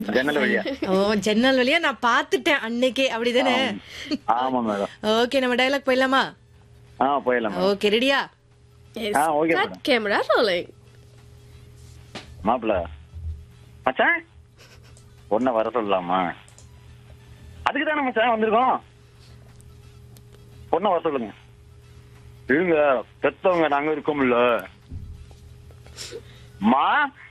ஜன்னல் வழியா ஓ ஜன்னல் வழியா நான் பாத்துட்டேன் அன்னைக்கே அப்படிதானே ஆமா மேடம் ஓகே நம்ம டயலாக் போயிடலாமா ஆ போயிடலாம் மேடம் ஓகே ரெடியா Yes. ஆ, okay, Cut madam. camera rolling. மாப்பிள மச்சான் பொண்ணை வர சொல்லலாமா அதுக்கு தானே மச்சான் வந்திருக்கோம் பொண்ணை வர சொல்லுங்க இருங்க பெத்தவங்க நாங்க இருக்கோம்ல மா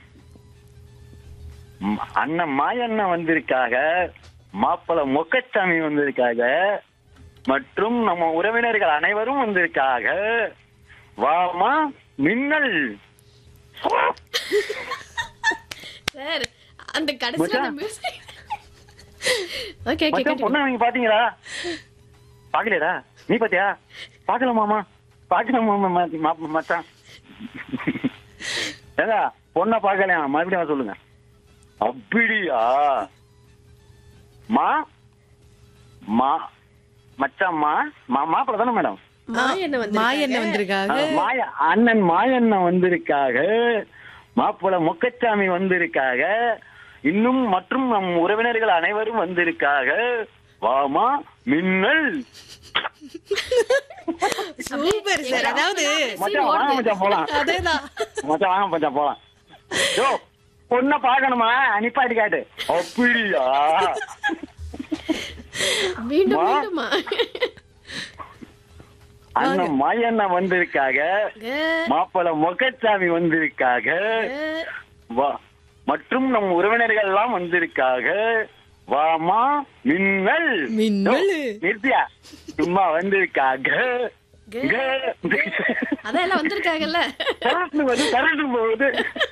ம், அண்ணன் மாயண்ணன் வந்திருக்காக மாப்பிள மொக்கச்சாமி வந்திருக்காக மற்றும் நம்ம உறவினர்கள் அனைவரும் வந்திருக்காக வாமா மின்னல் Sir, அந்த கடைசில அந்த மச்சான். music. Okay, okay, மச்சான் continue. பொண்ணு நீங்க பாத்தீங்களா பாக்கலையடா நீ பாத்தியா பாக்கல மாமா பாக்கல மாமா மா- மா- மச்சான் ஏங்க பொண்ணை பாக்கலையா மறுபடியும் வர சொல்லுங்க அப்படியா மா மா மச்சாம்மா மா மாப்பிள்ள தானே மேடம் மாயண்ண வந்திருக்காங்க. மாயண்ண வந்திருக்காங்க மாய அண்ணன் மாயண்ணன் வந்திருக்காக மாப்பிள முக்கச்சாமி வந்திருக்காக இன்னும் மற்றும் நம் உறவினர்கள் அனைவரும் வந்திருக்காக வாமா மின்னல் சூப்பர் சார் அதாவது மச்சான் வாங்க மச்சான் போலாம் அதேதான் மச்சான் வாங்க மச்சான் போலாம் யோ பொண்ண பாக்கணுமா நிப்பாட்டி காட்டு அப்படியா மீண்டும் மா. மீண்டுமா அண்ணன் மாயண்ணன் வந்திருக்காக Good, மாப்பிள முக்கச்சாமி வந்திருக்காக good. வா மற்றும் நம் உறவினர்கள் எல்லாம் வந்திருக்காக வாமா மின்னல் மின்னல். யோ, நிறுத்தியா சும்மா வந்திருக்காக Good. க- அதான் எல்லாம் வந்திருக்காங்கல்ல கரண்ட் வருது கரண்ட் போகுது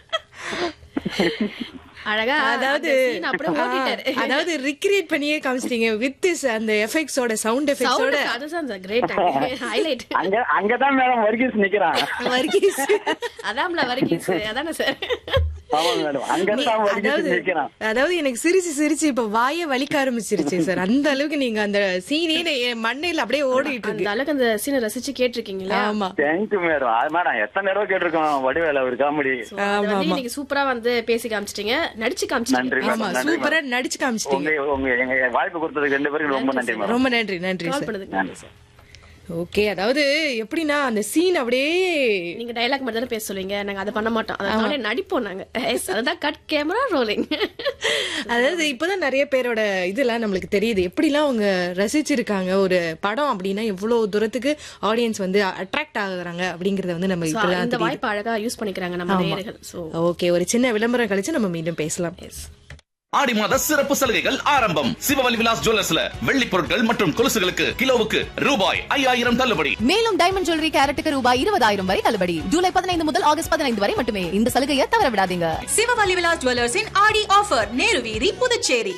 அழகா அதாவது அந்த scene அப்படியே ஓட்டிட்டாரு ஆ, அதாவது ரிக்ரியேட் பண்ணியே காமிச்சிட்டீங்க வித் அந்த எஃபெக்ட்ஸோட சவுண்ட் எஃபெக்ட்ஸோட சவுண்ட் அதுதான் கிரேட் ஹைலைட் அங்க அங்கதான் மேடம் வர்கீஸ் நிக்கிறான் வர்கீஸ் அதான்ல வரைக்கும் அதானே சார் ஆமா மேடம் அங்கதான் வர்கீஸ் அதாவது நிக்கிறான் அதாவது எனக்கு சிரிச்சு சிரிச்சு இப்ப வாய வலிக்க ஆரம்பிச்சிருச்சு சார் அந்த அளவுக்கு நீங்க அந்த சீனே என் மண்டையில அப்படியே ஓடிட்டு அந்த இருக்கு அளவுக்கு அந்த சீனை ரசிச்சு கேட்டிருக்கீங்களா ஆமா தேங்க்யூ மேடம் அது மேடம் எத்தனை தடவை கேட்டிருக்கோம் வடிவேல ஒரு காமெடி So, அதை வந்து நீங்க சூப்பரா வந்து பேசி காமிச்சிட்டீங்க நடிச்சு காமிச்சிட்டீங்க நன்றி ஆமா மேடம் நன்றி சூப்பரா மேடம் நடிச்சு காமிச்சிட்டீங்க உங்க உங்க எங்க வாய்ப்பு கொடுத்ததுக்கு ரெண்டு பேருக்கும் ரொம்ப நன்றி மேடம் ரொம்ப நன்றி நன்றி கால் சார் பண்ணதுக்கு நன்றி சார் ஓகே அதாவது எப்படின்னா அந்த சீன் அப்படியே நீங்க டயலாக் மட்டும் தானே பேச சொல்லுவீங்க நாங்க அதை பண்ண மாட்டோம் அதனால நடிப்போம் நாங்க Yes, அதுதான் கட் கேமரா ரோலிங் அதாவது இப்பதான் நிறைய பேரோட இதெல்லாம் நம்மளுக்கு தெரியுது எப்படிலாம் அவங்க ரசிச்சிருக்காங்க ஒரு படம் அப்படின்னா எவ்வளவு தூரத்துக்கு ஆடியன்ஸ் வந்து அட்ராக்ட் ஆகுறாங்க அப்படிங்கறத வந்து நம்ம இப்பதான் இந்த தெரியுது வாய்ப்பு அழகா யூஸ் பண்ணிக்கிறாங்க நம்ம நேயர்கள் சோ ஓகே ஒரு சின்ன விளம்பரம் கழிச்சு நம்ம மீண்டும் பேசலாம் எஸ் ஆடி மாத சிறப்பு சலுகைகள் ஆரம்பம் சிவவலி விலாஸ் ஜுவல்லர்ஸ்ல வெள்ளி பொருட்கள் மற்றும் கொலுசுகளுக்கு கிலோவுக்கு ரூபாய் ஐயாயிரம் தள்ளுபடி மேலும் டைமண்ட் ஜுவல்லரி கேரட்டுக்கு ரூபாய் இருபதாயிரம் வரை தள்ளுபடி ஜூலை பதினைந்து முதல் ஆகஸ்ட் பதினைந்து வரை மட்டுமே இந்த சலுகையை தவற விடாதீங்க சிவவலி விலாஸ் ஜுவல்லர்ஸின் ஆடி ஆஃபர் நேரு வீதி புதுச்சேரி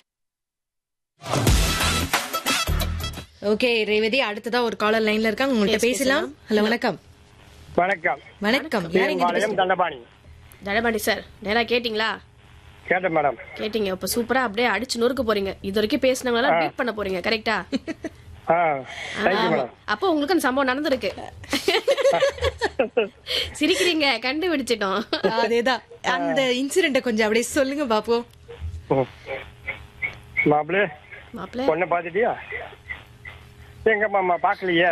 ஓகே ரேவதி அடுத்ததா ஒரு காலர் லைன்ல இருக்காங்க உங்கள்ட்ட Yes, பேசலாம் ஹலோ வணக்கம் வணக்கம் வணக்கம் யார் எங்க பாளையம் தண்டபாணி தடபாடி சார் நேரா கேட்டிங்களா கேட்டேன் மேடம் கேட்டீங்க இப்ப சூப்பரா அப்படியே அடிச்சு நொறுக்க போறீங்க இது வரைக்கும் பேசினவங்க பீட் பண்ண போறீங்க கரெக்டா ஆ தேங்க்யூ மேடம் அப்போ உங்களுக்கு அந்த சம்பவம் நடந்திருக்கு சிரிக்கிறீங்க கண்டுபிடிச்சிட்டோம் அதேதான் அந்த இன்சிடென்ட கொஞ்சம் அப்படியே சொல்லுங்க பாப்போம் மாப்பிள்ளை மாப்பிள்ள பொண்ணை பார்த்துட்டியா எங்க மாமா பார்க்கலையே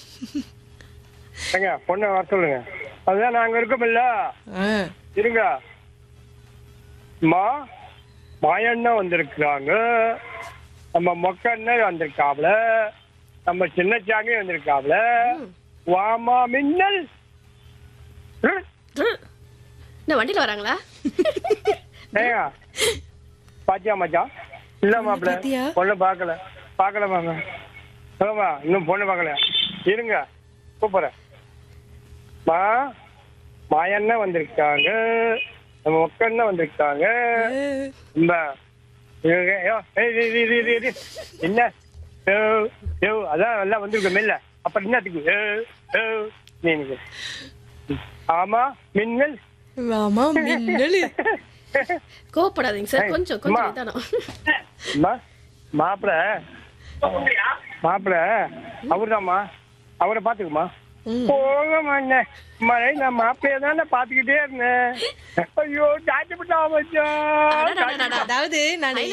எங்க பொண்ணை வர சொல்லுங்க அதுதான் நாங்க இருக்கோம்ல ஆ. இருங்க மா மாயண்ணா வந்திருக்கிறாங்க நம்ம மொக்கண்ண வந்திருக்காப்ல நம்ம சின்னச்சாமி வந்திருக்காப்ல வாமா மின்னல் ம், என்ன வண்டியில வராங்களா ஏங்க பாத்தியா மச்சான் இல்ல மாப்பிள்ள பாத்தியா? பொண்ணு பார்க்கல பார்க்கல மாமா ஆமா இன்னும் பொண்ணு பார்க்கல இருங்க கூப்பிடுறேன் மா மாயண்ணா வந்திருக்காங்க நம்ம ஒக்கண்ணா வந்திருக்காங்க இந்த இவங்க, ஐயோ, ஏய், இரு, இரு, இரு, இரு, இரு. என்ன ஏ, ஏ, அதான் எல்லாம் வந்திருக்கோம் மெல்ல அப்புறம் என்னத்துக்கு ஏ, ஏ, நீங்க ஆமா மின்னல் ஆமா மின்னலு கோவப்படாதீங்க சார் கொஞ்சம் அம்மா. கொஞ்சம் நிதானம் அம்மா, மாப்பிள மாப்பிள அவர்தாம்மா அவரை பாத்துக்குமா போங்க மாட்டேன் மழை நான் மாப்பிளைய தானே பாத்துக்கிட்டே இருந்தேன் ஐயோ ஜாட்டி விட்டா மச்சான் அடடடடடா. அதாவது நான்